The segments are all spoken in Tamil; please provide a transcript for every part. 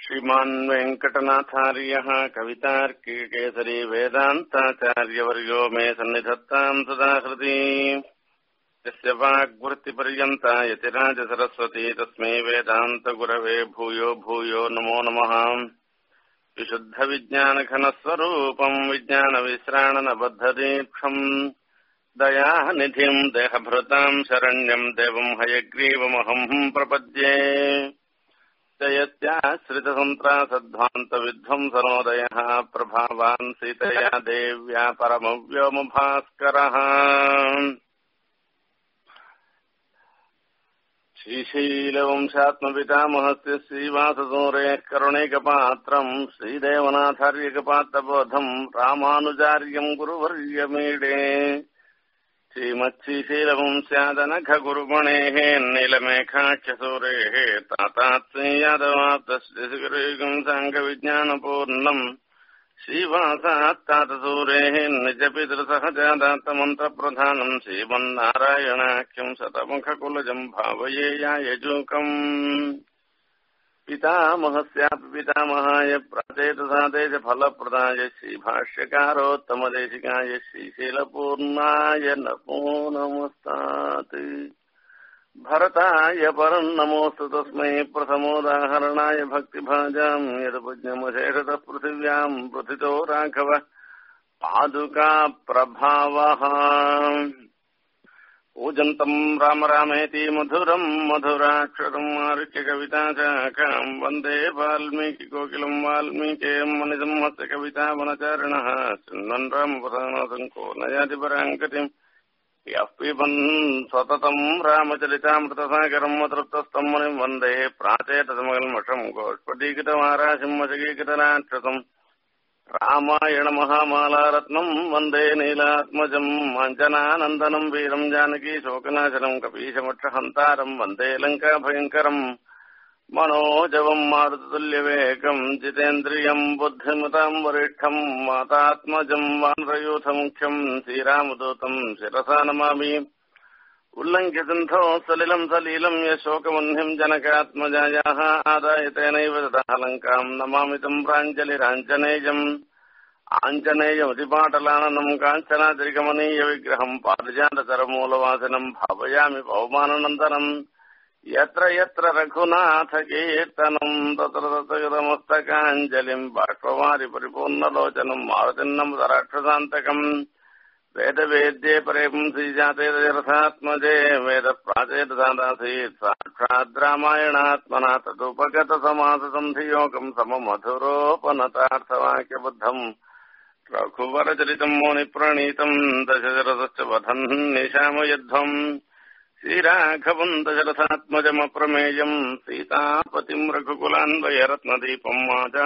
श्रीमान् वेङ्कटनाथार्यः कवितार्किकेसरी वेदान्ताचार्यवर्यो मे सन्निधत्ताम् सदा हृदि यस्य वाग्वृत्तिपर्यन्ता यतिराजसरस्वती तस्मै वेदान्तगुरवे भूयो भूयो नमो नमः विशुद्धविज्ञानघनस्वरूपम् विज्ञानविश्राणनबद्धदीक्षम् दयानिधिम् देहभृताम् शरण्यम् देवम् हयग्रीवमहम् प्रपद्ये जयत्याश्रितसन्त्रासध्वान्तविध्वंसनोदयः प्रभावान् सीतया देव्या परमव्योमभास्करः श्रीशीलवंशात्मपितामहस्य श्रीवाससूरेः करुणैकपात्रम् श्रीदेवनाथार्यकपात्रबोधम् रामानुजार्यम् गुरुवर्यमीडे श्रीमच्छीशीलवंस्यादनखगुरुगुणेः नीलमेघाख्यसूरेः तातात्स्यादवाप्तश्रीगुरुयुगम् साङ्गविज्ञानपूर्णम् श्रीवासात्तातसूरेः निजपितृसहजादात्तमन्त्रप्रधानम् श्रीमन्नारायणाख्यम् शतमुखकुलजम् भावये यायजूकम् पितामहस्यापि पितामहाय प्राचेतसादेश फलप्रदाय श्रीभाष्यकारोत्तमदेशिकाय श्रीशीलपूर्णाय नमो नमस्तात् भरताय परम् नमोऽस्तु तस्मै प्रथमोदाहरणाय भक्तिभाजाम् यदुपज्ञमशेषतः पृथिव्याम् प्रथितो राघव पादुका प्रभावः पूजन्तम् राम रामेति मधुरम् मधुराक्षरम् आरुह्य कविताशाखाम् वन्दे वाल्मीकिकोकिलम् वाल्मीकेयम् मणिसंहस्य कविता वनचारिणः शृण्वन् रामपदानासङ्को नयातिपराङ्कतिम् यः पिबन् सततम् रामचरितामृतसागरम् अतृप्तस्तम् मुनिम् वन्दे प्राचेतसमकल्मषम् गोष्पटीकृतमाराशिम् वशकीकृतराक्षसम् रामायणमहामालारत्नम् वन्दे नीलात्मजम् अञ्जनानन्दनम् वीरम् जानकी शोकनाशनम् कपीशमक्षहन्तारम् वन्दे लङ्काभयङ्करम् मनोजवम् मारुततुल्यवेगम् जितेन्द्रियम् बुद्धिमताम् वरिष्ठम् मातात्मजम् वानरयूथमुख्यम् श्रीरामदूतम् शिरसा नमामि उल्लङ्घ्य सिन्धो सलिलम् सलीलम् यशोकवह्निम् जनकात्मजायाः आदाय तेनैव ततः लङ्काम् नमामि तम् प्राञ्जलिराञ्जनेयम् आञ्जनेयमतिपाटलाननम् काञ्चनाद्रिगमनीयविग्रहम् पारिजाततरमूलवासिनम् भावयामि पवमाननन्दनम् यत्र यत्र रघुनाथकीर्तनम् तत्र तत्रगतमस्तकाञ्जलिम् बाष्पवारि परिपूर्णलोचनम् मारुतिन्नमुदराक्षसान्तकम् वेदवेद्ये परेपुंसि जाते रथात्मजे वेदप्राचेतसादासीत् साक्षात् रामायणात्मना तदुपगतसमाससन्धियोगम् सममधुरोपनतार्थवाक्यबद्धम् रघुवरचरितम् मुनिप्रणीतम् दशरथश्च वधन् निशामयध्वम् श्रीराघवम् दशरथात्मजमप्रमेयम् सीतापतिम् रघुकुलान्वयरत्नदीपम्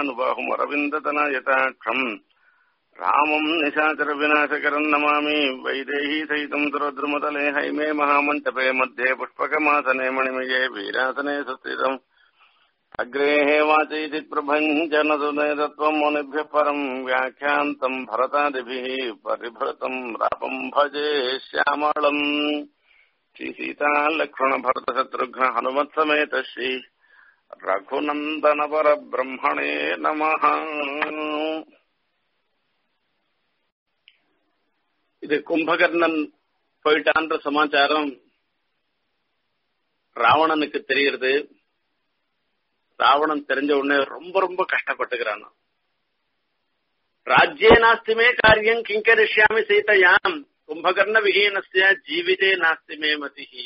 माजानुबाहुमरविन्दतनायताक्षम् रामम् निशाचरविनाशकरम् नमामि वैदेही सहितम् सुरद्रुमतले हैमे महामण्टपे मध्ये पुष्पकमासने मणिमये वीरासने सुस्थितम् अग्रेः वाचैति प्रभञ्जनसुने तत्त्वम् मुनिभ्यः परम् व्याख्यान्तम् भरतादिभिः परिभृतम् रापम् भजे श्यामळम् श्रीसीता लक्ष्मणभरतशत्रुघ्न हनुमत्समेत श्री रघुनन्दनपरब्रह्मणे नमः இது கும்பகர்ணன் போயிட்டான்ற சமாச்சாரம் ராவணனுக்கு தெரிகிறது ராவணன் தெரிஞ்ச உடனே ரொம்ப ரொம்ப கஷ்டப்பட்டுக்கிறான் ராஜ்யே நாஸ்திமே காரியம் கிங்கரிஷ்யாமி சீதையாம் கும்பகர்ண விஹீனஸ்ய ஜீவிதே நாஸ்திமே மதிஹி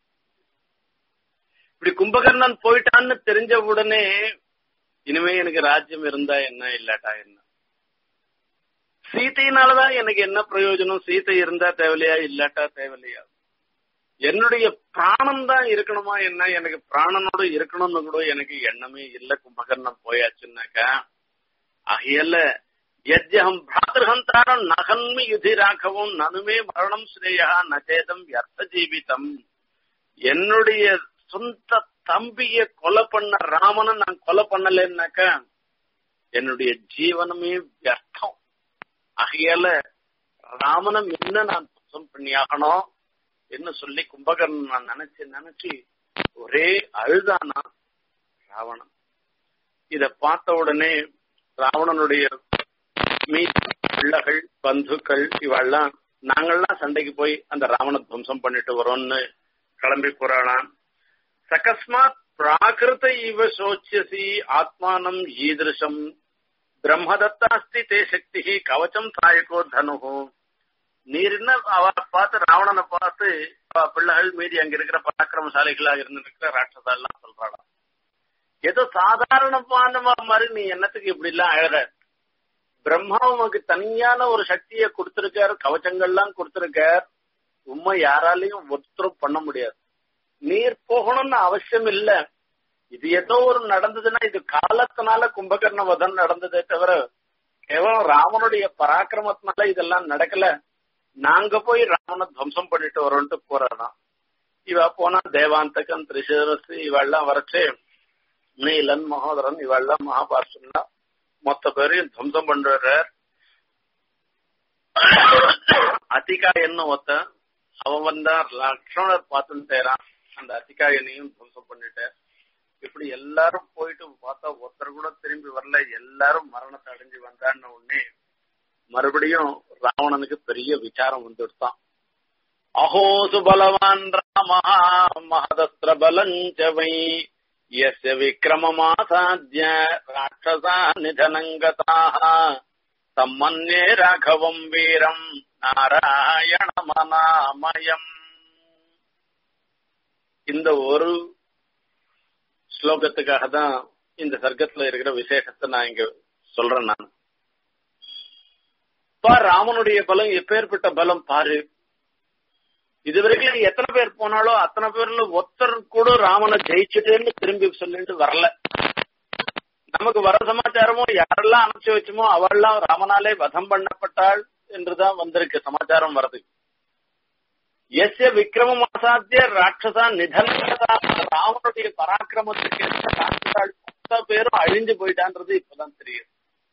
இப்படி கும்பகர்ணன் போயிட்டான்னு தெரிஞ்ச உடனே இனிமே எனக்கு ராஜ்யம் இருந்தா என்ன இல்லாட்டா என்ன சீத்தையினாலதான் எனக்கு என்ன பிரயோஜனம் சீத்தை இருந்தா தேவையில்லையா இல்லாட்டா தேவையில்லையா என்னுடைய பிராணம் தான் இருக்கணுமா என்ன எனக்கு பிராணனோட இருக்கணும்னு கூட எனக்கு எண்ணமே இல்ல கும்பகர்ணம் போயாச்சுன்னாக்கா ஆகையால யஜ்யம் பிராத்திருஹந்தாரம் நகன்மி யுதி ராகவும் நனுமே மரணம் ஸ்ரேயா நச்சேதம் வியர்த்த ஜீவிதம் என்னுடைய சொந்த தம்பிய கொலை பண்ண ராமனை நான் கொலை பண்ணலன்னாக்கா என்னுடைய ஜீவனமே வியர்த்தம் ஆகையால ராமனம் என்ன நான் துக்கம் பண்ணியாகணும் என்ன சொல்லி கும்பகர்ணன் நான் நினைச்சு நினைச்சு ஒரே அழுதானா ராவணன் இத பார்த்த உடனே ராவணனுடைய மீதி பிள்ளைகள் பந்துக்கள் இவெல்லாம் நாங்கள்லாம் சண்டைக்கு போய் அந்த ராவண துவம்சம் பண்ணிட்டு வரோம்னு கிளம்பி போறாளாம் சகஸ்மாத் பிராகிருத இவ சோச்சியசி ஆத்மானம் ஈதிருஷம் பிரம்மதத்தாஸ்தி தே சக்தி கவச்சம் சாயகோ தனு நீர் என்ன அவ பார்த்து ராவணனை பார்த்து அவ பிள்ளைகள் மீதி அங்க இருக்கிற பராக்கிரமசாலிகளாக இருந்திருக்கிற ராட்சசா எல்லாம் சொல்றாளாம் ஏதோ சாதாரணமான மாதிரி நீ என்னத்துக்கு இப்படி எல்லாம் அழற பிரம்மா உனக்கு தனியான ஒரு சக்தியை கொடுத்திருக்காரு கவச்சங்கள்லாம் கொடுத்திருக்கார் உண்மை யாராலையும் ஒருத்தரும் பண்ண முடியாது நீர் போகணும்னு அவசியம் இல்ல இது ஏதோ ஒரு நடந்ததுன்னா இது காலத்தினால கும்பகர்ண வதம் நடந்ததே தவிர கேவலம் ராமனுடைய பராக்கிரமத்தினால இதெல்லாம் நடக்கல நாங்க போய் ராமனை துவம்சம் பண்ணிட்டு வரோம்ட்டு போறாராம் இவ போனா தேவாந்தகன் திரிசரசு இவெல்லாம் வரைச்சு நீலன் மகோதரன் இவெல்லாம் மகாபாரதம்னா மொத்த பேரையும் துவம்சம் பண்றார் அதிகா என்ன ஒத்த அவன் வந்தா லக்ஷ்மணர் பார்த்துன்னு செய்யறான் அந்த அதிகா எண்ணையும் துவம்சம் பண்ணிட்டார் இப்படி எல்லாரும் போயிட்டு பார்த்தா ஒருத்தர் கூட திரும்பி வரல எல்லாரும் மரணத்தை அடைஞ்சு வந்தான்னு உடனே மறுபடியும் ராவணனுக்கு பெரிய விசாரம் வந்துடுத்தான் அஹோசு பலவான் ராம மகதஸ்திர பலஞ்சவை यस्य विक्रममासाद्य राक्षसा निधनङ्गताः तम्मन्ये राघवम् वीरम् நாராயணமனாமயம் இந்த ஒரு ஸ்லோகத்துக்காக தான் இந்த சர்க்கத்துல இருக்கிற விசேஷத்தை நான் இங்க சொல்றேன் நான் பா ராமனுடைய பலம் எப்பேற்பட்ட பலம் பாரு இதுவரைக்கும் எத்தனை பேர் போனாலோ அத்தனை பேர்ல ஒருத்தர் கூட ராமனை ஜெயிச்சுட்டேன்னு திரும்பி சொல்லிட்டு வரல நமக்கு வர சமாச்சாரமோ யாரெல்லாம் அனுப்பிச்சு வச்சோமோ அவள்லாம் ராமனாலே வதம் பண்ணப்பட்டாள் என்றுதான் வந்திருக்கு சமாச்சாரம் வருது எஸ்ய விக்ரமம் அசாத்திய ராட்சசா நிதனதா ராமனுடைய பராக்கிரமத்துக்கு ராட்சசாள் மொத்த பேரும் அழிஞ்சு போயிட்டான்றது இப்பதான் தெரியும்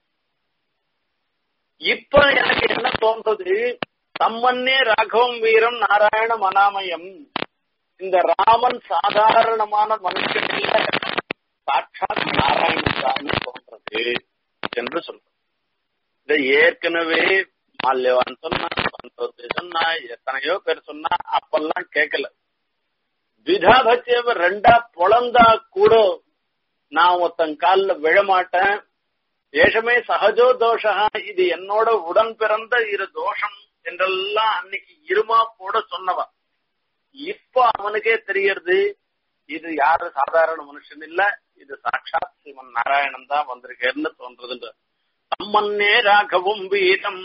இப்ப எனக்கு என்ன தோன்றது தம்மன்னே ராகவம் வீரம் நாராயண மனாமயம் இந்த ராமன் சாதாரணமான மனுஷன் இல்ல சாட்சாத் நாராயணன் தான் தோன்றது என்று சொல்ற இதை ஏற்கனவே மால்யவான் சொன்னா சந்தோஷி சொன்னா எத்தனையோ பேர் சொன்னா அப்பெல்லாம் கேட்கல விதாபச்சேவ ரெண்டா பொழந்தா கூட நான் ஒருத்தன் காலில் விழமாட்டேன் ஏஷமே சகஜோ தோஷா இது என்னோட உடன் பிறந்த இரு தோஷம் என்றெல்லாம் அன்னைக்கு இருமா போட சொன்னவா இப்ப அவனுக்கே தெரியறது இது யாரு சாதாரண மனுஷன் இல்ல இது சாட்சாத் சிவன் நாராயணன் தான் வந்திருக்கேன்னு தோன்றதுன்ற தம்மன்னே ராகவும் வீரம்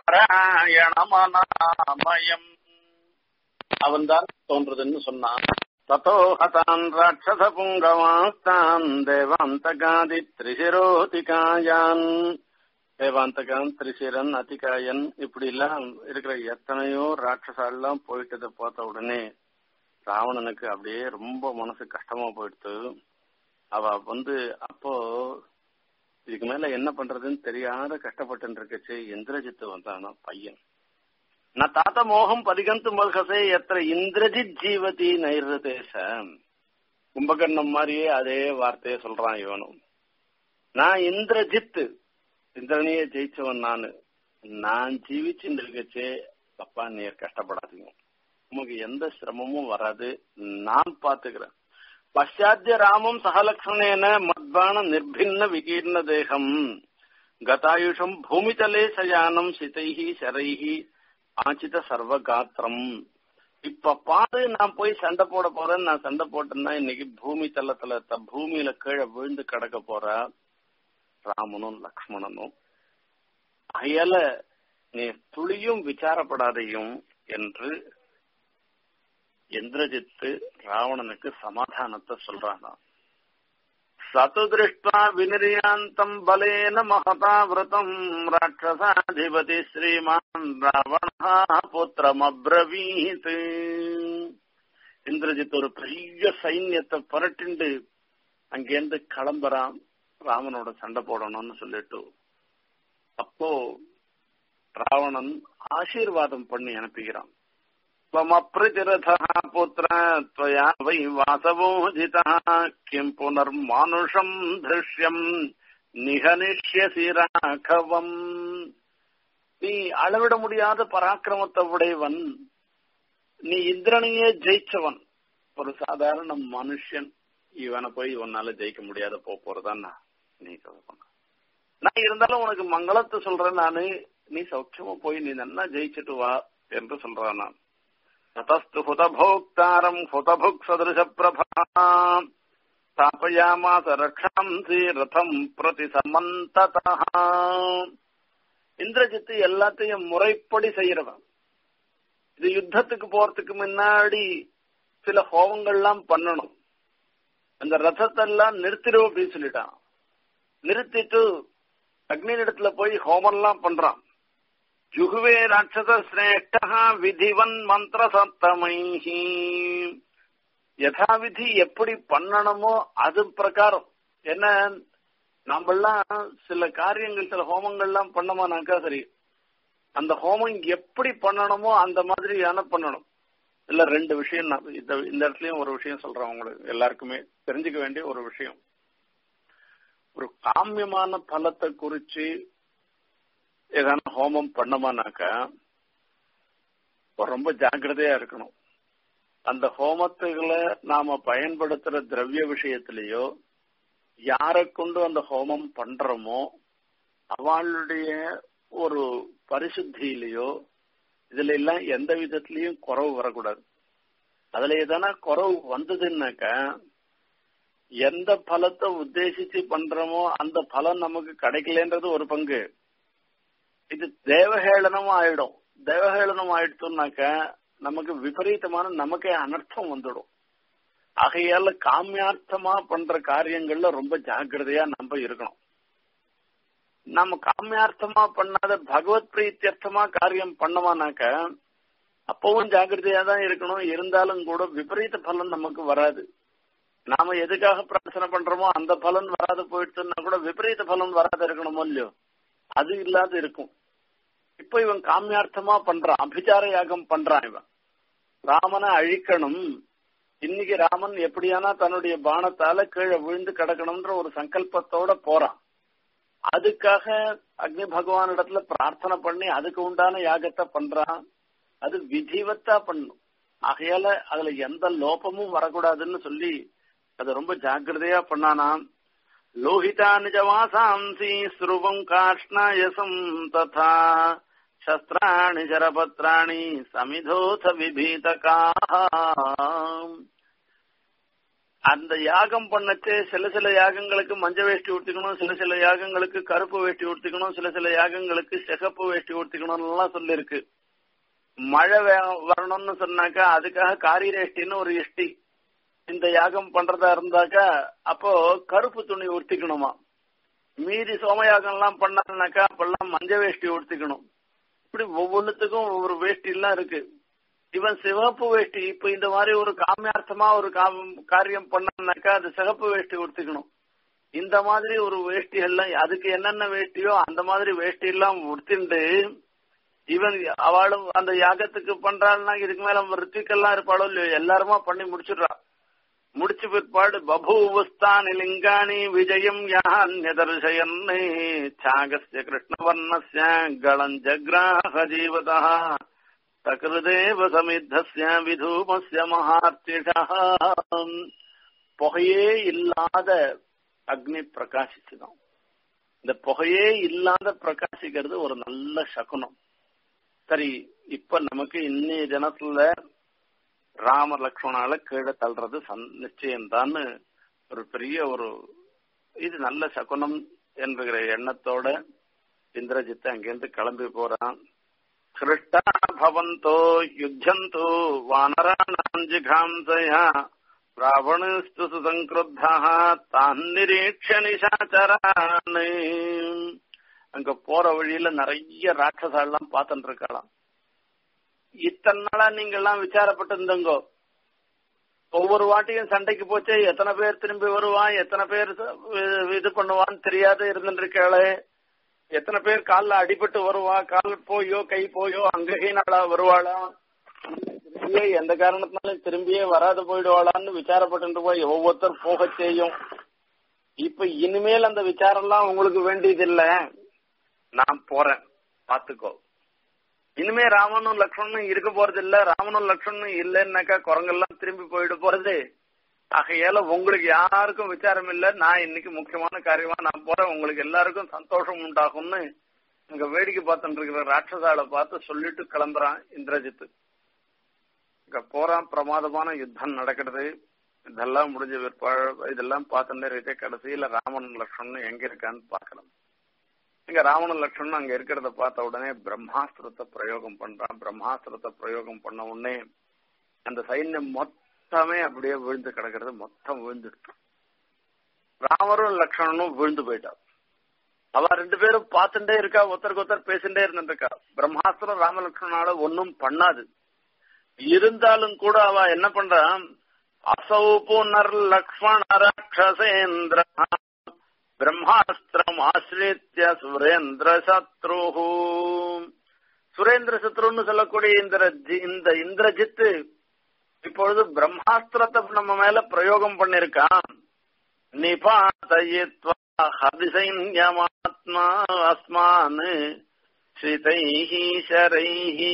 நாராயணமனாமயம் அவன் தான் தோன்றதுன்னு சொன்னான் ததோ ஹதான் ராட்சச புங்கவாஸ்தான் தேவாந்தகாதி திரிசிரோதிகாயான் தேவாந்தகன் திரிசிரன் அதிகாயன் இப்படி எல்லாம் இருக்கிற எத்தனையோ ராட்சசாலாம் போயிட்டதை பார்த்த உடனே ராவணனுக்கு அப்படியே ரொம்ப மனசு கஷ்டமா போயிடுத்து அவ வந்து அப்போ இதுக்கு மேல என்ன பண்றதுன்னு தெரியாத கஷ்டப்பட்டு இருக்கச்சு இந்திரஜித்து வந்தானா பையன் நான் தாத்த மோகம் பதிகந்து மல்கசே எத்தனை இந்திரஜித் ஜீவதி நைரதேச கும்பகர்ணம் மாதிரியே அதே வார்த்தையை சொல்றான் இவனும் நான் இந்திரஜித் இந்திரனையே ஜெயிச்சவன் நானு நான் ஜீவிச்சுட்டு இருக்கச்சே அப்பா நீர் கஷ்டப்படாதீங்க உமக்கு எந்த சிரமமும் வராது நான் பாத்துக்கிறேன் பஷாத்திய ராமம் சகலக்ஷணேன மத்பான நிர்பின்ன விகீர்ண தேகம் கதாயுஷம் பூமிதலே சயானம் சிதைஹி சரைஹி ஆச்சித சர்வகாத்திரம் இப்ப பாரு நான் போய் சண்டை போட போறேன் நான் சண்டை போட்டேன்னா இன்னைக்கு பூமி தளத்துல பூமியில கீழே விழுந்து கிடக்க போறா ராமனும் லக்ஷ்மணனும் அயல நீ துளியும் விசாரப்படாதையும் என்று இந்திரஜித்து ராவணனுக்கு சமாதானத்தை சொல்றானா சது திருஷ்டா வினிரியாந்தம் பலேன மகதா விரதம் ராட்சசாதிபதி ஸ்ரீமான் ராவணா புத்திரம் அப்ரவீத் இந்திரஜித் ஒரு பெரிய சைன்யத்தை புரட்டிண்டு அங்கேருந்து கிளம்புறான் ராவனோட சண்டை போடணும்னு சொல்லிட்டு அப்போ ராவணன் ஆசீர்வாதம் பண்ணி அனுப்புகிறான் त्वमप्रतिरथः पुत्र त्वया वै वासवोजितः किम् पुनर्मानुषम् दृश्यम् நிகனிஷ்யசி ராഘவம் நீ அளவிட முடியாத பராக்கிரமத்தை உடையவன் நீ இந்திரனையே ஜெயிச்சவன் ஒரு சாதாரண மனுஷன் இவனை போய் உன்னால ஜெயிக்க முடியாத போக போறதான் நீ சொல்ல நான் இருந்தாலும் உனக்கு மங்களத்தை சொல்றேன் நானு நீ சௌக்கியமா போய் நீ நல்லா ஜெயிச்சுட்டு வா என்று சொல்றான் நான் ததஸ்து ஹுதபோக்தாரம் ஹுதபுக் சதிருஷ பிரபா ஸ்தாபயாமாச ரக்ஷாம்சி ரதம் பிரதி சமந்ததா இந்திரஜித்து எல்லாத்தையும் முறைப்படி செய்யறவன் இது யுத்தத்துக்கு போறதுக்கு முன்னாடி சில ஹோமங்கள்லாம் பண்ணணும் அந்த ரதத்தை எல்லாம் நிறுத்திடும் அப்படின்னு சொல்லிட்டான் நிறுத்திட்டு அக்னி இடத்துல போய் ஹோமம்லாம் பண்றான் ஜுகுவே ராட்சத சிரேஷ்டா விதிவன் மந்திர சப்தமைஹி யதாவிதி எப்படி பண்ணணுமோ அது பிரகாரம் என்ன நாமெல்லாம் சில காரியங்கள் சில ஹோமங்கள்லாம் பண்ணோமானாக்கா சரி அந்த ஹோமம் எப்படி பண்ணணுமோ அந்த மாதிரியான பண்ணணும் இல்ல ரெண்டு விஷயம் நான் இந்த இந்த இடத்துலயும் ஒரு விஷயம் சொல்றேன் உங்களுக்கு எல்லாருக்குமே தெரிஞ்சுக்க வேண்டிய ஒரு விஷயம் ஒரு காமியமான பலத்தை குறிச்சு ஏதான ஹோமம் பண்ணோமானாக்கா ரொம்ப ஜாக்கிரதையா இருக்கணும் அந்த ஹோமத்துகளை நாம பயன்படுத்துற திரவிய விஷயத்திலேயோ யாரை கொண்டு அந்த ஹோமம் பண்றோமோ அவளுடைய ஒரு பரிசுத்தியிலேயோ இதுல எல்லாம் எந்த விதத்திலயும் குறவு வரக்கூடாது அதுல எதனா குறவு வந்ததுன்னாக்கா எந்த பலத்தை உத்தேசிச்சு பண்றோமோ அந்த பலன் நமக்கு கிடைக்கலன்றது ஒரு பங்கு இது தேவஹேளனம் ஆயிடும் தேவஹேளனம் ஆயிடுச்சுனாக்கா நமக்கு விபரீதமான நமக்கே அனர்த்தம் வந்துடும் ஆகையால காமியார்த்தமா பண்ற காரியங்கள்ல ரொம்ப ஜாக்கிரதையா நம்ம இருக்கணும் நம்ம காமியார்த்தமா பண்ணாத பகவத் பிரீத்தியர்த்தமா காரியம் பண்ணமானாக்க அப்பவும் ஜாக்கிரதையா தான் இருக்கணும் இருந்தாலும் கூட விபரீத பலன் நமக்கு வராது நாம எதுக்காக பிரார்த்தனை பண்றோமோ அந்த பலன் வராது போயிடுச்சுன்னா கூட விபரீத பலன் வராது இருக்கணுமோ இல்லையோ அது இல்லாத இருக்கும் இப்ப இவன் காமியார்த்தமா பண்றான் அபிச்சார யாகம் பண்றான் இவன் ராமனை அழிக்கணும் இன்னைக்கு ராமன் எப்படியானா தன்னுடைய பானத்தால கீழே விழுந்து கிடக்கணும்ன்ற ஒரு சங்கல்பத்தோட போறான் அதுக்காக அக்னி பகவான் இடத்துல பிரார்த்தனை பண்ணி அதுக்கு உண்டான யாகத்தை பண்றான் அது விதிவத்தா பண்ணும் ஆகையால அதுல எந்த லோபமும் வரக்கூடாதுன்னு சொல்லி அது ரொம்ப ஜாக்கிரதையா பண்ணானாம் லோகிதா நிஜவாசாம்சி ஸ்ருவம் காஷ்ணாயசம் ததா சஸ்திராணி ஜரபத்ராணி சமிதோத விபீதகா அந்த யாகம் பண்ணச்சே சில சில யாகங்களுக்கு மஞ்ச வேஷ்டி உடுத்திக்கணும் சில சில யாகங்களுக்கு கருப்பு வேஷ்டி உடுத்திக்கணும் சில சில யாகங்களுக்கு சிகப்பு வேஷ்டி உடுத்திக்கணும் எல்லாம் சொல்லிருக்கு மழை வரணும்னு சொன்னாக்கா அதுக்காக காரிரேஷ்டின்னு ஒரு இஷ்டி இந்த யாகம் பண்றதா இருந்தாக்கா அப்போ கருப்பு துணி உடுத்திக்கணுமா மீதி சோமயாகம் எல்லாம் பண்ணாங்கனாக்கா அப்பெல்லாம் மஞ்ச வேஷ்டி உடுத்திக்கணும் இப்படி ஒவ்வொன்றுத்துக்கும் ஒவ்வொரு வேஷ்டி எல்லாம் இருக்கு இவன் சிவப்பு வேஷ்டி இப்ப இந்த மாதிரி ஒரு காமியார்த்தமா ஒரு காரியம் பண்ணாக்கா அது சிகப்பு வேஷ்டி உடுத்திக்கணும் இந்த மாதிரி ஒரு வேஷ்டி எல்லாம் அதுக்கு என்னென்ன வேஷ்டியோ அந்த மாதிரி வேஷ்டி எல்லாம் உடுத்திண்டு இவன் அவளும் அந்த யாகத்துக்கு பண்றாள்னா இதுக்கு மேல ரித்திக்கெல்லாம் இருப்பாளோ இல்லையோ எல்லாருமா பண்ணி முடிச்சிடுறா முடிச்ச பிற்பாடு பபூவஸ்தானி லிங்காணி விஜயம் யான் நிதர்சயன் சாகஸ்ய கிருஷ்ணவர்ணஸ்ய களஞ்சக்ராஹ ஜீவதா சகிருதேவ சமித்தஸ்ய விதூமஸ்ய மகார்த்திஷா புகையே இல்லாத அக்னி பிரகாசிச்சுதான் இந்த புகையே இல்லாத பிரகாசிக்கிறது ஒரு நல்ல சகுனம் சரி இப்ப நமக்கு இன்னைய தினத்துல ராம லக்ஷ்மணால கீழே தள்ளுறது நிச்சயம்தான்னு ஒரு பெரிய ஒரு இது நல்ல சகுனம் என்கிற எண்ணத்தோட இந்திரஜித் அங்கிருந்து கிளம்பி போறான் ஹிருஷ்டா பவந்தோ யுத்தந்தோ வானராணாம் ஜிகாம்சயா ராவணஸ்து சுசங்கிருத்தா தான் நிரீட்ச நிசாச்சரான் அங்க போற வழியில நிறைய ராட்சசாலாம் பார்த்துட்டு இருக்கலாம் இத்தனை நாளா நீங்க எல்லாம் விசாரப்பட்டு இருந்தங்கோ ஒவ்வொரு வாட்டியும் சண்டைக்கு போச்சு எத்தனை பேர் திரும்பி வருவான் எத்தனை பேர் இது பண்ணுவான்னு தெரியாத இருந்துருக்காளே எத்தனை பேர் காலில் அடிபட்டு வருவா கால் போயோ கை போயோ அங்ககை நாளா வருவாளா சீதை எந்த காரணத்தினாலும் திரும்பியே வராது போயிடுவாளான்னு விசாரப்பட்டு போய் ஒவ்வொருத்தர் போக செய்யும் இப்ப இனிமேல் அந்த விசாரம் எல்லாம் உங்களுக்கு வேண்டியது இல்ல நான் போறேன் பாத்துக்கோ இனிமே ராமனும் லக்ஷ்மணும் இருக்க போறது இல்ல ராமனும் லக்ஷ்மணும் இல்லைன்னாக்கா குரங்கெல்லாம் திரும்பி போயிட போறது ஆகையால உங்களுக்கு யாருக்கும் விசாரம் இல்ல நான் இன்னைக்கு முக்கியமான காரியமா நான் போறேன் உங்களுக்கு எல்லாருக்கும் சந்தோஷம் உண்டாகும்னு இங்க வேடிக்கை பார்த்துட்டு இருக்கிற ராட்சசால பார்த்து சொல்லிட்டு கிளம்புறான் இந்திரஜித்து இங்க போறான் பிரமாதமான யுத்தம் நடக்கிறது இதெல்லாம் முடிஞ்ச பிற்பாடு இதெல்லாம் பார்த்துட்டே இருக்க கடைசியில ராமன் லக்ஷ்மணன் எங்க இருக்கான்னு பாக்கலாம் இங்க ராவண லட்சணம் அங்க இருக்கிறத பார்த்த உடனே பிரம்மாஸ்திரத்தை பிரயோகம் பண்றான் பிரம்மாஸ்திரத்தை பிரயோகம் பண்ண உடனே அந்த சைன்யம் மொத்தமே அப்படியே விழுந்து கிடக்கிறது மொத்தம் விழுந்துட்டு ராமரும் லக்ஷ்மணனும் விழுந்து போயிட்டான் அவ ரெண்டு பேரும் பார்த்துட்டே இருக்கா ஒருத்தருக்கு ஒருத்தர் பேசிட்டே இருந்துட்டு இருக்கா பிரம்மாஸ்திரம் ராமலட்சுமணால ஒன்னும் பண்ணாது இருந்தாலும் கூட அவ என்ன பண்றான் அசௌ புனர் லக்ஷ்மண ராட்சசேந்திர பிரம்மாஸ்திரம் ஆசிரித்திய சுரேந்திர சத்ரு சுரேந்திர சத்ருன்னு சொல்லக்கூடிய இந்த இந்த இந்திரஜித்து இப்பொழுது பிரம்மாஸ்திரத்தை நம்ம மேல பிரயோகம் பண்ணிருக்கான் நிபாதயித்வா ஹதிசைன்யமாத்மா அஸ்மான் ஸ்ரிதைஹி ஷரைஹி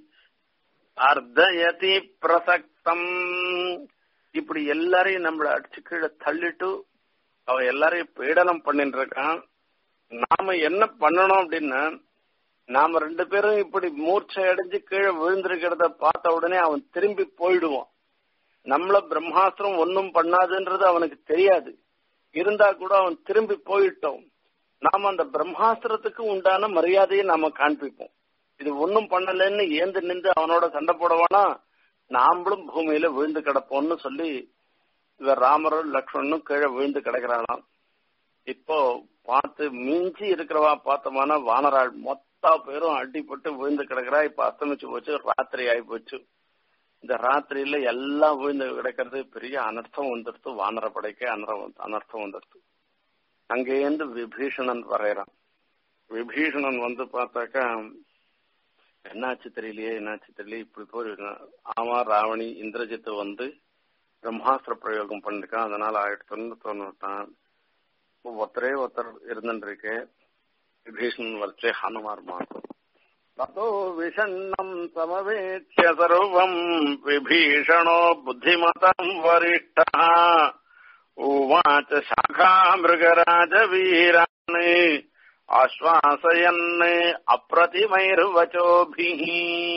அர்த்தயதி பிரசக்தம் இப்படி எல்லாரையும் நம்மள அடிச்சு கீழே தள்ளிட்டு அவன் எல்லாரையும் பீடனம் பண்ணிட்டு இருக்கான் நாம என்ன பண்ணணும் அப்படின்னா நாம ரெண்டு பேரும் இப்படி மூர்ச்சை அடைஞ்சு கீழே விழுந்திருக்கிறத பார்த்த உடனே அவன் திரும்பி போயிடுவான் நம்மள பிரம்மாஸ்திரம் ஒன்னும் பண்ணாதுன்றது அவனுக்கு தெரியாது இருந்தா கூட அவன் திரும்பி போயிட்டோம் நாம அந்த பிரம்மாஸ்திரத்துக்கு உண்டான மரியாதையை நாம காண்பிப்போம் இது ஒன்னும் பண்ணலன்னு ஏந்து நின்று அவனோட சண்டை போடவானா நாமளும் பூமியில விழுந்து கிடப்போம்னு சொல்லி இவர் ராமரும் லக்ஷ்மணனும் கீழே விழுந்து கிடக்கிறானாம் இப்போ பார்த்து மிஞ்சி இருக்கிறவா பார்த்தோம்னா வானராள் மொத்த பேரும் அடிப்பட்டு விழுந்து கிடக்குறா இப்ப அஸ்தமிச்சு போச்சு ராத்திரி ஆகி போச்சு இந்த ராத்திரியில எல்லாம் விழுந்து கிடக்கிறது பெரிய அனர்த்தம் வந்துடுத்து வானர படைக்க அனர்த்தம் அனர்த்தம் வந்துடுத்து அங்கேருந்து விபீஷணன் வரையறான் விபீஷணன் வந்து பார்த்தாக்கா என்னாச்சு தெரியலையே என்னாச்சு தெரியலையே இப்படி போய் ஆமா ராவணி இந்திரஜித்து வந்து பிரம்மாஸ்திர பிரயோகம் பண்ணிருக்கான் அதனால ஆயிடுத்துன்னு தோணுட்டான் ஒருத்தரே ஒருத்தர் இருந்துருக்கு விபீஷணன் வரைச்சே ஹனுமார் மாதம் ததோ விஷண்ணம் சமவேட்சிய சர்வம் விபீஷணோ புத்திமதம் வரிஷ்ட உவாச்ச சாகா மிருகராஜ வீரான் ஆஸ்வாசயன் அப்பிரதிமைர்வச்சோபிஹி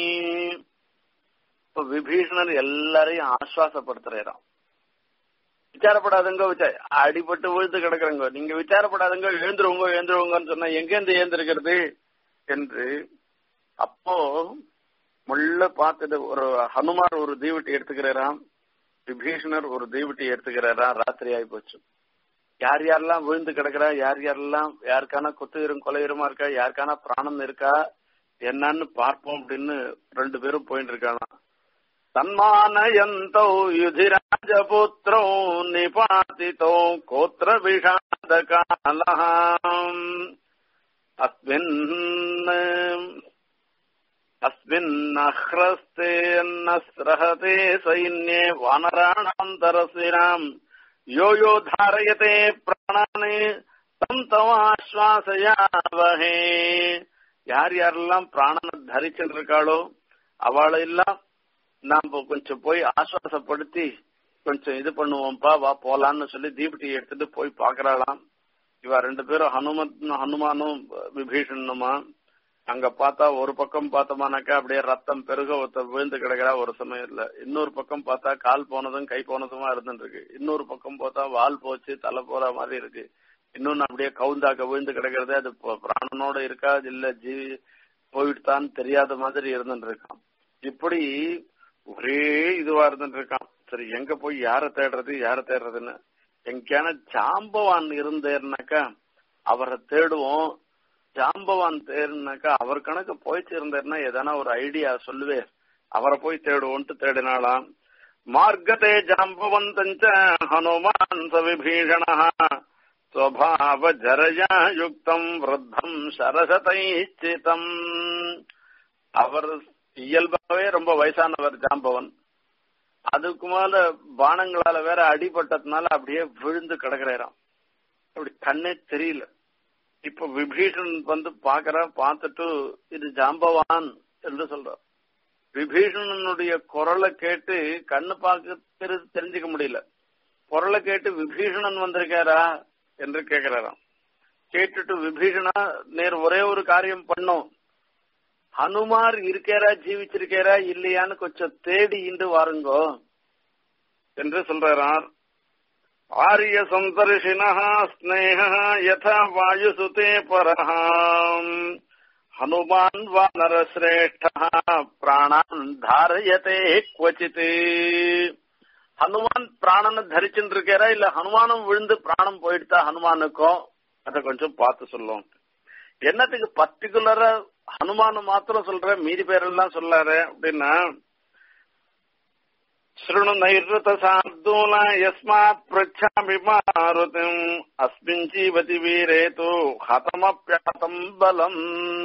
இப்ப விபீஷணர் எல்லாரையும் ஆஸ்வாசப்படுத்துறாராம் விசாரப்படாதுங்க விசார அடிபட்டு விழுந்து கிடக்குறங்க நீங்க விசாரப்படாதுங்க எழுந்துருவங்க எழுந்துருவங்கன்னு சொன்னா எங்கேருந்து எழுந்திருக்கிறது என்று அப்போ முள்ள பார்த்துட்டு ஒரு ஹனுமார் ஒரு தீவட்டி எடுத்துக்கிறாராம் விபீஷணர் ஒரு தீவட்டி எடுத்துக்கிறாராம் ராத்திரி ஆகி போச்சு யார் யாரெல்லாம் விழுந்து கிடக்குறா யார் யாரெல்லாம் யாருக்கான குத்துயிரும் கொலையுரமா இருக்கா யாருக்கான பிராணம் இருக்கா என்னன்னு பார்ப்போம் அப்படின்னு ரெண்டு பேரும் போயிட்டு இருக்கானா தன்மானயந்தோ யுதிராஜபுத்திரோ நிபாதிதோ கோத்திர விஷாத காலம் அஸ்மின் अस्मिन्नह्रस्तेन्नस्रहते सैन्ये वानराणान्तरस्विनाम् यो यो धारयते प्राणानि தம் தவாஸ்வாசையாவஹே யார் யாரெல்லாம் பிராணனை தரிச்சுட்டு இருக்காளோ அவளெல்லாம் நாம கொஞ்சம் போய் ஆஸ்வாசப்படுத்தி கொஞ்சம் இது பண்ணுவோம்ப்பா வா போலான்னு சொல்லி தீபட்டி எடுத்துட்டு போய் பாக்குறாளாம் இவ ரெண்டு பேரும் ஹனுமத் ஹனுமானும் விபீஷணுமா அங்க பார்த்தா ஒரு பக்கம் பார்த்தோமானாக்கா அப்படியே ரத்தம் பெருக ஒருத்த விழுந்து கிடக்கிறா ஒரு சமயத்துல இன்னொரு பக்கம் பார்த்தா கால் போனதும் கை போனதுமா இருந்துட்டு இருக்கு இன்னொரு பக்கம் பார்த்தா வால் போச்சு தலை போற மாதிரி இருக்கு இன்னொன்னு அப்படியே கவுந்தாக்க விழுந்து கிடக்கிறது அது பிராணனோட இருக்கா இல்ல ஜீவி போயிட்டுதான் தெரியாத மாதிரி இருந்துட்டு இருக்கான் இப்படி ஒரே இதுவா இருந்துட்டு இருக்கான் சரி எங்க போய் யார தேடுறது யார தேடுறதுன்னு எங்கேயான ஜாம்பவான் இருந்தேன்னாக்கா அவரை தேடுவோம் ஜாம்பவான் தேர்னாக்கா அவர் கணக்கு போய் சேர்ந்தாருன்னா எதனா ஒரு ஐடியா சொல்லுவேன் அவரை போய் தேடுவோன்ட்டு தேடினாலாம் மார்க்கத்தே ஜாம்பவந்தஞ்ச ஹனுமான் ச விபீஷண ஸ்வபாவ ஜரயா யுக்தம் விருத்தம் சரசதைச்சிதம் அவர் இயல்பாவே ரொம்ப வயசானவர் ஜாம்பவன் அதுக்கு மேல பானங்களால வேற அடிபட்டதுனால அப்படியே விழுந்து கிடக்குறாராம் அப்படி கண்ணே தெரியல இப்ப விபீஷன் வந்து பாக்குற பார்த்துட்டு இது ஜாம்பவான் என்று சொல்ற விபீஷணனுடைய குரலை கேட்டு கண்ணு பார்க்க தெரிஞ்சுக்க முடியல குரலை கேட்டு விபீஷணன் வந்திருக்காரா என்று கேக்குறாராம் கேட்டுட்டு விபீஷணா நேர் ஒரே ஒரு காரியம் பண்ணோம் ஹனுமார் இருக்காரா ஜீவிச்சிருக்காரா இல்லையான்னு கொஞ்சம் தேடி இன்று வாருங்கோ என்று சொல்றார் ஆரிய சந்தர்ஷினா ஸ்னேக யதா வாயுசுதே பரஹாம் ஹனுமான் வானரசிரேஷ்ட பிராணான் தாரயதே குவச்சித் ஹனுமான் பிராணனை தரிச்சுட்டு இருக்காரா இல்ல ஹனுமானம் விழுந்து பிராணம் போயிடுதா ஹனுமானுக்கும் அத கொஞ்சம் பார்த்து சொல்லும் என்னத்துக்கு பர்டிகுலரா ஹனுமான் மாத்திரம் சொல்ற மீதி பேரெல்லாம் சொல்லாரு அப்படின்னா శృణు నైర్ృత శార్దూల యస్మాత్ పృచ్ఛామి మారుతిం అస్మిన్ జీవతి వీరేతు హతమప్యాతం బలం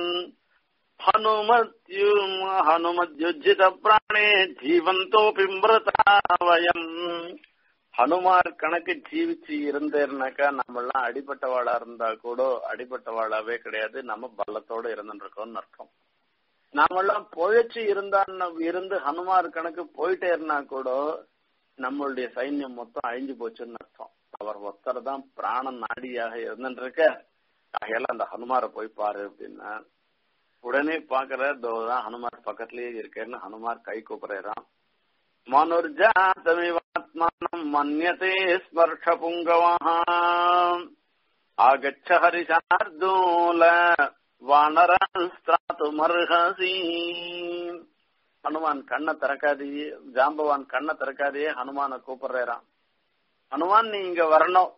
హనుమత్యు హనుమద్యుజ్జిత ప్రాణే జీవంతోపి మృత వయం ஹனுமார் கணக்கு ஜீவிச்சு இருந்தேர்னாக்கா நம்ம எல்லாம் அடிபட்டவாளா இருந்தா கூட அடிபட்டவாளாவே கிடையாது நம்ம பலத்தோட இருந்துருக்கோம்னு அர்த்தம் நாமெல்லாம் பொழைச்சு இருந்தான்னு இருந்து ஹனுமார் கணக்கு போயிட்டே இருந்தா கூட நம்மளுடைய சைன்யம் மொத்தம் அழிஞ்சு போச்சுன்னு அர்த்தம் அவர் ஒருத்தர் தான் பிராண நாடியாக இருந்துட்டு இருக்க ஆகையால அந்த ஹனுமாரை போய் பாரு அப்படின்னா உடனே பாக்குற தான் ஹனுமார் பக்கத்திலேயே இருக்கேன்னு ஹனுமார் கை கூப்பிடுறான் மனுர்ஜாத்தமிவாத்மானம் மன்யதே ஸ்மர்ஷ புங்கவஹ ஆகச்ச ஹரிசார்தூல வானராஸ்திராத்துமர்ஹசி ஹனுமான் கண்ணை திறக்காதையே ஜாம்பவான் கண்ணை திறக்காதையே ஹனுமான கூப்பிடுறாராம் ஹனுமான் நீ இங்க வரணும்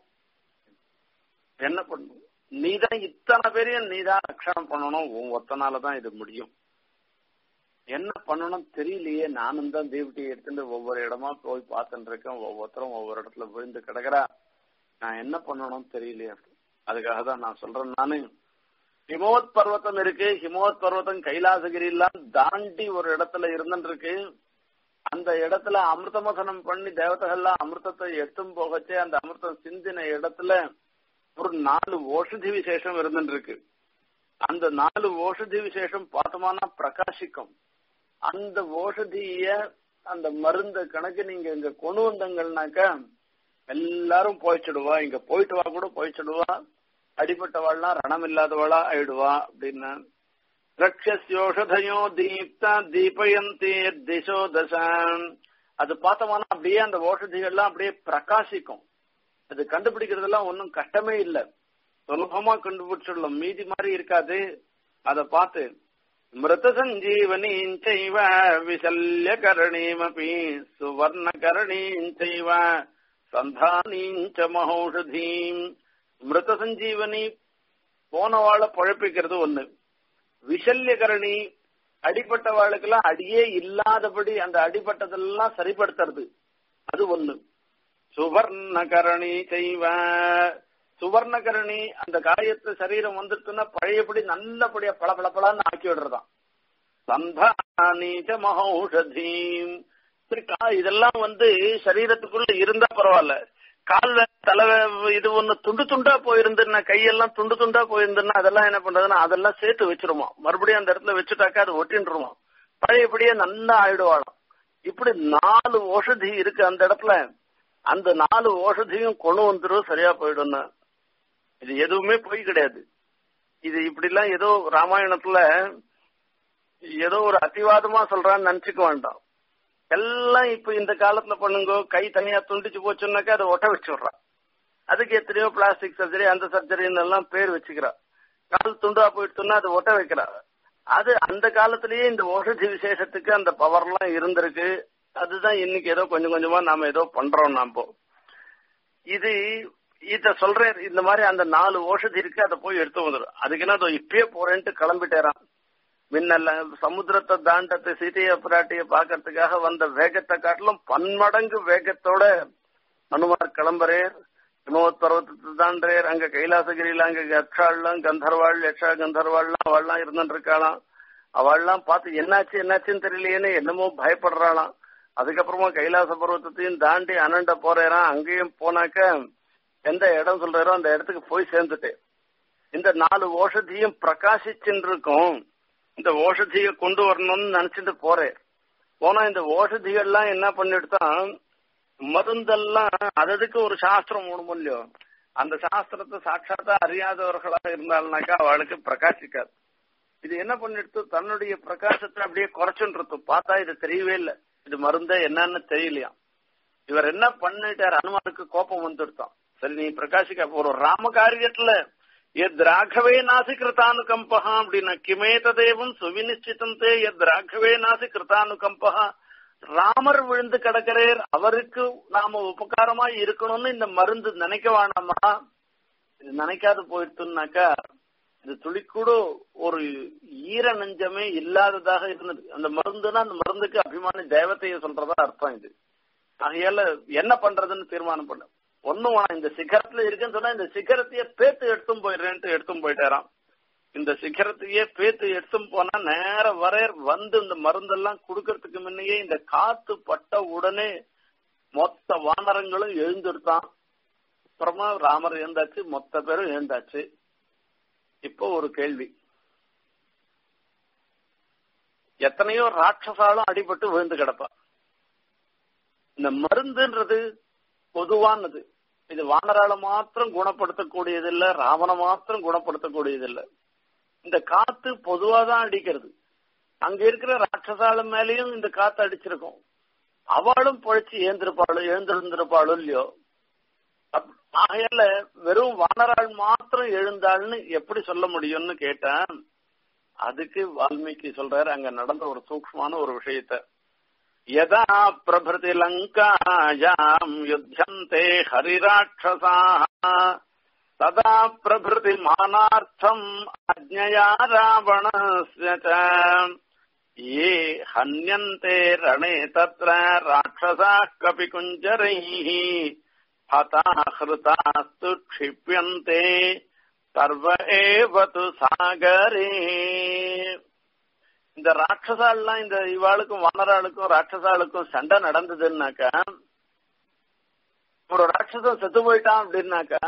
என்ன பண்ணும் நீதான் இத்தனை பேரையும் நீதான் ரட்சணம் பண்ணணும் உன் ஒத்தனாலதான் இது முடியும் என்ன பண்ணணும் தெரியலையே நானும் தான் தீபட்டி எடுத்துட்டு ஒவ்வொரு இடமா போய் பார்த்துட்டு இருக்கேன் ஒவ்வொருத்தரும் ஒவ்வொரு இடத்துல விழுந்து கிடக்குறா நான் என்ன பண்ணணும் தெரியலையே அதுக்காக தான் நான் சொல்றேன் நானு ஹிமோத் பர்வத்தம் இருக்கு ஹிமோத் பர்வத்தம் கைலாசகிரி எல்லாம் தாண்டி ஒரு இடத்துல இருந்துட்டு இருக்கு அந்த இடத்துல அமிர்தமசனம் பண்ணி தேவதைகள்லாம் அமிர்தத்தை எட்டும் போகச்சே அந்த அமிர்தம் சிந்தின இடத்துல ஒரு நாலு ஓஷதி விசேஷம் இருந்துட்டு இருக்கு அந்த நாலு ஓஷதி விசேஷம் பார்த்தோம்னா பிரகாசிக்கும் அந்த ஓஷதிய அந்த மருந்த கணக்கு நீங்க இங்க கொண்டு வந்தங்கள்னாக்கா எல்லாரும் போயிச்சிடுவா இங்க போயிட்டு வா கூட போயிச்சிடுவா அடிப்பட்டவாள்லாம் ரணம் இல்லாதவளா ஆயிடுவா அப்படின்னு ரக்ஷஸ்யோஷதையோ தீப்தா தீபயந்தே திசோ தசான் அது பார்த்தோம்னா அப்படியே அந்த ஓஷதிகள்லாம் அப்படியே பிரகாசிக்கும் அது கண்டுபிடிக்கிறதெல்லாம் ஒன்றும் கஷ்டமே இல்லை சுலபமா கண்டுபிடிச்சிடலாம் மீதி மாதிரி இருக்காது அத பார்த்து மிருத சஞ்சீவனீஞ்சைவ விசல்ய கரணீமபி சுவர்ண கரணீஞ்சைவ சந்தானீஞ்ச மகௌஷதீம் மிருத சஞ்சீவனி போனவாளை பழப்பிக்கிறது ஒண்ணு விஷல்யகரணி அடிப்பட்ட வாளுக்கெல்லாம் அடியே இல்லாதபடி அந்த அடிப்பட்டதெல்லாம் சரிப்படுத்துறது அது ஒண்ணு சுவர்ணகரணி செய்வ சுவர்ணகரணி அந்த காயத்து சரீரம் வந்துருச்சுன்னா பழையபடி நல்லபடியா பளபளபளான்னு ஆக்கி விடுறதாம் சந்தானீச்ச மகௌஷதீம் இதெல்லாம் வந்து சரீரத்துக்குள்ள இருந்தா பரவாயில்ல கால்ல தலை இது ஒண்ணு துண்டு துண்டா போயிருந்துன்னா கையெல்லாம் துண்டு துண்டா போயிருந்துன்னா அதெல்லாம் என்ன பண்றதுன்னா அதெல்லாம் சேர்த்து வச்சிருமா மறுபடியும் அந்த இடத்துல வச்சுட்டாக்கா அது ஒட்டின்றுமா பழையபடியே நல்லா ஆயிடுவாளாம் இப்படி நாலு ஓஷதி இருக்கு அந்த இடத்துல அந்த நாலு ஓஷதியும் கொண்டு வந்துடும் சரியா போயிடும்னு இது எதுவுமே பொய் கிடையாது இது இப்படி எல்லாம் ஏதோ ராமாயணத்துல ஏதோ ஒரு அத்திவாதமா சொல்றான்னு நினைச்சுக்க வேண்டாம் எல்லாம் இப்ப இந்த காலத்துல பண்ணுங்க கை தனியா துண்டிச்சு போச்சுன்னாக்கா அதை ஒட்ட வச்சு விடுறான் அதுக்கு எத்தனையோ பிளாஸ்டிக் சர்ஜரி அந்த சர்ஜரின்னு எல்லாம் பேர் வச்சுக்கிறா கால் துண்டா போயிடுச்சுன்னா அதை ஒட்ட வைக்கிறா அது அந்த காலத்திலேயே இந்த ஓஷதி விசேஷத்துக்கு அந்த பவர்லாம் இருந்திருக்கு அதுதான் இன்னைக்கு ஏதோ கொஞ்சம் கொஞ்சமா நாம ஏதோ பண்றோம் நாம இது இத சொல்றேன் இந்த மாதிரி அந்த நாலு ஓஷதி இருக்கு அதை போய் எடுத்து வந்துடும் அதுக்கு என்ன இப்பயே போறேன்ட்டு கிளம்பிட்டேறான் முன்னல்ல சமுத்திரத்தை தாண்டத்தை சீதைய பிராட்டிய பாக்கிறதுக்காக வந்த வேகத்தை காட்டிலும் பன்மடங்கு வேகத்தோட அனுமார் கிளம்புறேர் ஹிமவத் பர்வத்தத்தை தாண்டேர் அங்க கைலாசகிரியில அங்க யக்ஷாள்லாம் கந்தர்வாள் யக்ஷா கந்தர்வாள்லாம் அவள்லாம் இருந்துட்டு இருக்காளாம் அவள்லாம் பார்த்து என்னாச்சு என்னாச்சுன்னு தெரியலையேன்னு என்னமோ பயப்படுறாளாம் அதுக்கப்புறமா கைலாச பர்வத்தத்தையும் தாண்டி அனண்ட போறேறான் அங்கேயும் போனாக்க எந்த இடம் சொல்றாரோ அந்த இடத்துக்கு போய் சேர்ந்துட்டேன் இந்த நாலு ஓஷதியும் பிரகாசிச்சுட்டு இருக்கும் இந்த ஓஷதிய கொண்டு வரணும்னு நினைச்சிட்டு போறேன் போனா இந்த ஓஷதிகள்லாம் என்ன பண்ணிட்டுதான் மருந்தெல்லாம் அததுக்கு ஒரு சாஸ்திரம் மூணும் இல்லையோ அந்த சாஸ்திரத்தை சாட்சாத்தா அறியாதவர்களாக இருந்தாள்னாக்கா அவளுக்கு பிரகாசிக்காது இது என்ன பண்ணிடுத்து தன்னுடைய பிரகாசத்தை அப்படியே குறைச்சுன்றது பார்த்தா இது தெரியவே இல்லை இது மருந்த என்னன்னு தெரியலையா இவர் என்ன பண்ணிட்டார் அனுமானுக்கு கோபம் வந்துடுத்தான் சரி நீ பிரகாசிக்க ஒரு ராம காரியத்துல எத் ராகவே நாசி கிருத்தானுகம்பா அப்படின்னா கிமேததேவம் சுவினிச்சித்தந்தே எத் ராகவே நாசி கிருத்தானுகம்பா ராமர் விழுந்து கிடக்கிறேர் அவருக்கு நாம உபகாரமா இருக்கணும்னு இந்த மருந்து நினைக்க வேணாமா இது நினைக்காது போயிடுத்துனாக்கா இது துளிக்கூட ஒரு ஈர நெஞ்சமே இல்லாததாக இருந்தது அந்த மருந்துனா அந்த மருந்துக்கு அபிமானி தேவத்தைய சொல்றதா அர்த்தம் இது ஆகையால என்ன பண்றதுன்னு தீர்மானம் பண்ண ஒண்ணும் வேணாம் இந்த சிகரத்துல இருக்குன்னு சொன்னா இந்த சிகரத்தையே பேத்து எடுத்தும் போயிடுறேன்ட்டு எடுத்தும் போயிட்டாராம் இந்த சிகரத்தையே பேத்து எடுத்தும் போனா நேர வர வந்து இந்த மருந்தெல்லாம் கொடுக்கறதுக்கு முன்னையே இந்த காத்து பட்ட உடனே மொத்த வானரங்களும் எழுந்துருத்தான் அப்புறமா ராமர் எழுந்தாச்சு மொத்த பேரும் எழுந்தாச்சு இப்போ ஒரு கேள்வி எத்தனையோ ராட்சசாலும் அடிபட்டு விழுந்து கிடப்பா இந்த மருந்துன்றது பொதுவானது இது வானரால மாத்திரம் குணப்படுத்தக்கூடியது இல்ல ராவண மாத்திரம் குணப்படுத்தக்கூடியது இல்ல இந்த காத்து பொதுவா தான் அடிக்கிறது அங்க இருக்கிற ராட்சசால மேலேயும் இந்த காத்து அடிச்சிருக்கும் அவளும் பொழைச்சு ஏந்திருப்பாளோ எழுந்திருந்திருப்பாளோ இல்லையோ ஆகையால வெறும் வானராள் மாத்திரம் எழுந்தாள்னு எப்படி சொல்ல முடியும்னு கேட்டேன் அதுக்கு வால்மீகி சொல்றாரு அங்க நடந்த ஒரு சூக்ஷ்மான ஒரு விஷயத்த யதா பிரபிருதி லங்காயாம் யுத்தந்தே ஹரிராட்சசா ததா பிரபிருதி மானார்த்தம் அஜ்ஞயா ராவணஸ்ய ये हन्यन्ते रणे तत्र राक्षसाः कपिकुञ्जरैः हताहृतास्तु क्षिप्यन्ते सर्व एव तु सागरे இந்த ராட்சசாலாம் இந்த இவாளுக்கும் வானராளுக்கும் ராட்சசாளுக்கும் சண்டை நடந்ததுன்னாக்கா ஒரு ராட்சசன் செத்து போயிட்டான் அப்படின்னாக்கா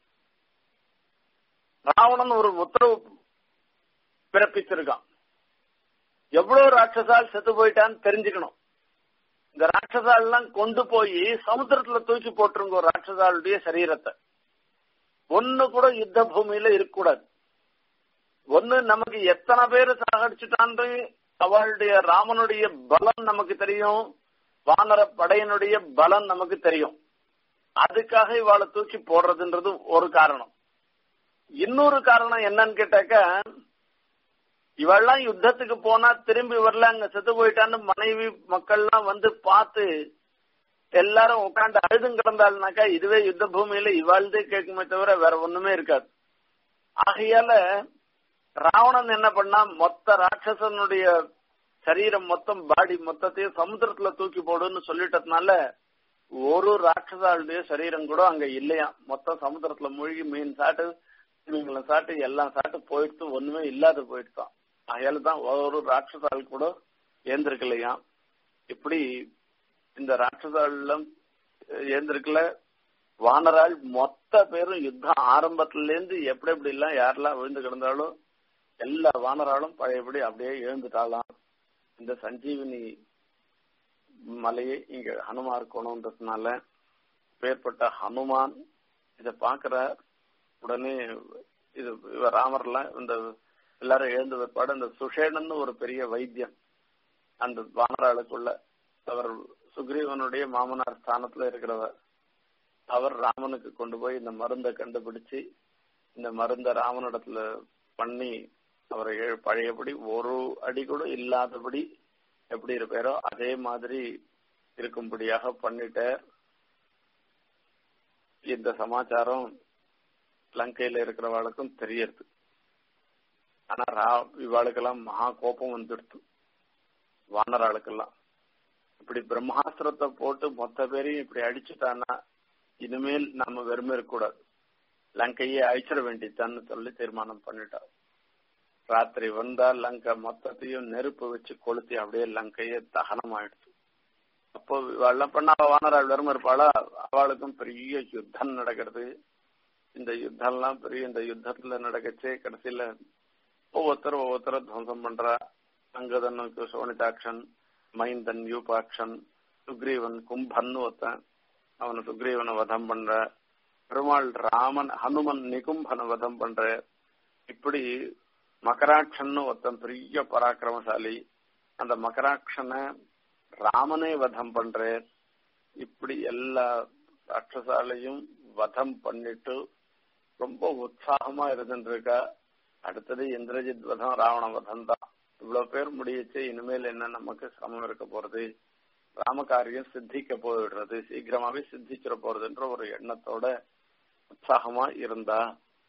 ராவணன் ஒரு உத்தரவு பிறப்பிச்சிருக்கான் எவ்வளவு ராட்சசால் செத்து போயிட்டான்னு தெரிஞ்சுக்கணும் இந்த ராட்சசால் எல்லாம் கொண்டு போய் சமுத்திரத்துல தூக்கி போட்டுருங்க ராட்சசாளுடைய சரீரத்தை ஒண்ணு கூட யுத்த பூமியில இருக்கக்கூடாது ஒண்ணு நமக்கு எத்தனை பேர் சாகடிச்சுட்டான்னு அவளுடைய ராமனுடைய பலம் நமக்கு தெரியும் வானர படையனுடைய பலம் நமக்கு தெரியும் அதுக்காக இவாளை தூக்கி போடுறதுன்றது ஒரு காரணம் இன்னொரு காரணம் என்னன்னு கேட்டாக்க இவெல்லாம் யுத்தத்துக்கு போனா திரும்பி வரல அங்க செத்து போயிட்டான்னு மனைவி மக்கள்லாம் வந்து பார்த்து எல்லாரும் உட்காந்து அழுதும் கிடந்தாள்னாக்கா இதுவே யுத்த பூமியில இவாழ்ந்தே கேட்குமே தவிர வேற ஒண்ணுமே இருக்காது ஆகையால ராவணன் என்ன பண்ணா மொத்த ராட்சசனுடைய சரீரம் மொத்தம் பாடி மொத்தத்தையும் சமுத்திரத்துல தூக்கி போடுன்னு சொல்லிட்டதுனால ஒரு ராட்சசாளுடைய சரீரம் கூட அங்க இல்லையா மொத்தம் சமுத்திரத்துல மூழ்கி மீன் சாட்டு மீன்களை சாட்டு எல்லாம் சாட்டு போயிடுத்து ஒண்ணுமே இல்லாத போயிடுதான் அயால தான் ஒரு ராட்சசால் கூட ஏந்திருக்கலையா இப்படி இந்த ராட்சசாலம் ஏந்திருக்கல வானரால் மொத்த பேரும் யுத்தம் ஆரம்பத்துல இருந்து எப்படி எப்படி எல்லாம் யாரெல்லாம் விழுந்து கிடந்தாலும் எல்லா வானராலும் பழையபடி அப்படியே எழுந்துட்டாலாம் இந்த சஞ்சீவினி மலையை இங்க ஹனுமா இருக்கணும்ன்றதுனால பேர்பட்ட ஹனுமான் இத பாக்குற உடனே இது ராமர்லாம் இந்த எல்லாரும் எழுந்த பிற்பாடு அந்த சுஷேனன் ஒரு பெரிய வைத்தியம் அந்த வானராளுக்குள்ள அவர் சுக்ரீவனுடைய மாமனார் ஸ்தானத்துல இருக்கிறவர் அவர் ராமனுக்கு கொண்டு போய் இந்த மருந்தை கண்டுபிடிச்சு இந்த மருந்த ராமனிடத்துல பண்ணி அவரை பழையபடி ஒரு அடி கூட இல்லாதபடி எப்படி இருப்பாரோ அதே மாதிரி இருக்கும்படியாக பண்ணிட்ட இந்த சமாச்சாரம் லங்கையில இருக்கிறவாளுக்கும் தெரியறது ஆனா ரா இவாளுக்கெல்லாம் மகா கோபம் வந்துடுத்து வானராளுக்கெல்லாம் இப்படி பிரம்மாஸ்திரத்தை போட்டு மொத்த பேரையும் இப்படி அடிச்சுட்டான்னா இனிமேல் நாம வெறுமே இருக்கக்கூடாது லங்கையே அழிச்சிட வேண்டியதான்னு சொல்லி தீர்மானம் பண்ணிட்டா ராத்திரி வந்தா லங்கை மொத்தத்தையும் நெருப்பு வச்சு கொளுத்தி அப்படியே லங்கையே தகனம் ஆயிடுச்சு அப்போ வெள்ளம் பண்ண வானராள் வெறும் இருப்பாளா அவளுக்கும் பெரிய யுத்தம் நடக்கிறது இந்த யுத்தம் எல்லாம் பெரிய இந்த யுத்தத்துல நடக்கச்சே கடைசியில ஒவ்வொருத்தரும் ஒவ்வொருத்தரும் துவம்சம் பண்றா அங்கதனுக்கு சோனிதாட்சன் மைந்தன் யூபாக்ஷன் சுக்ரீவன் கும்பன்னு ஒருத்தன் அவனை சுக்ரீவனை வதம் பண்ற பெருமாள் ராமன் ஹனுமன் நிகும்பனை வதம் பண்ற இப்படி மகராட்சன்னு ஒருத்தன் பெரிய பராக்கிரமசாலி அந்த மகராட்சனை ராமனே வதம் பண்ற இப்படி எல்லா ராட்சசாலையும் வதம் பண்ணிட்டு ரொம்ப உற்சாகமா இருந்துருக்கா அடுத்தது இந்திரஜித் வதம் ராவண வதம் தான் இவ்வளவு பேர் முடியச்சு இனிமேல் என்ன நமக்கு சிரமம் இருக்க போறது ராமகாரியம் சித்திக்க போயிடுறது சீக்கிரமாவே சித்திச்சிட போறதுன்ற ஒரு எண்ணத்தோட உற்சாகமா இருந்தா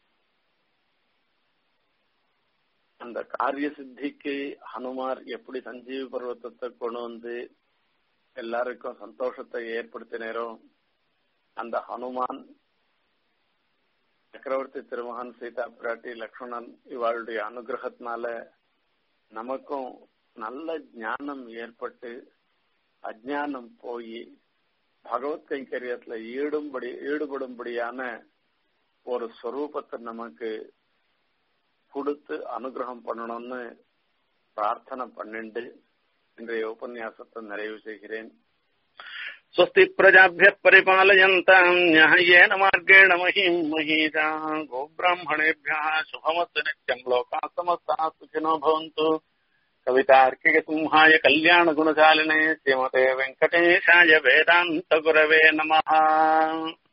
அந்த காரிய சித்திக்கு ஹனுமார் எப்படி சஞ்சீவி பர்வத்தத்தை கொண்டு வந்து எல்லாருக்கும் சந்தோஷத்தை ஏற்படுத்தினரோ அந்த ஹனுமான் சக்கரவர்த்தி திருமகன் சீதா பிராட்டி லக்ஷ்மணன் இவாளுடைய அனுகிரகத்தினால நமக்கும் நல்ல ஞானம் ஏற்பட்டு அஜானம் போய் பகவத் கைங்கரியத்துல ஈடும்படி ஈடுபடும்படியான ஒரு ஸ்வரூபத்தை நமக்கு கொடுத்து அனுகிரகம் பண்ணணும்னு பிரார்த்தனை பண்ணிண்டு இன்றைய உபன்யாசத்தை நிறைவு செய்கிறேன் स्वस्ति प्रजाभ्यः परिपालयन्ताम् न्याय्येन मार्गेण महीम् महीजाः गोब्राह्मणेभ्यः शुभमस्तु नित्यम् लोकाः समस्ताः सुखिनो भवन्तु कवितार्किकसिंहाय कल्याणगुणशालिने श्रीमते वेङ्कटेशाय वेदान्तगुरवे नमः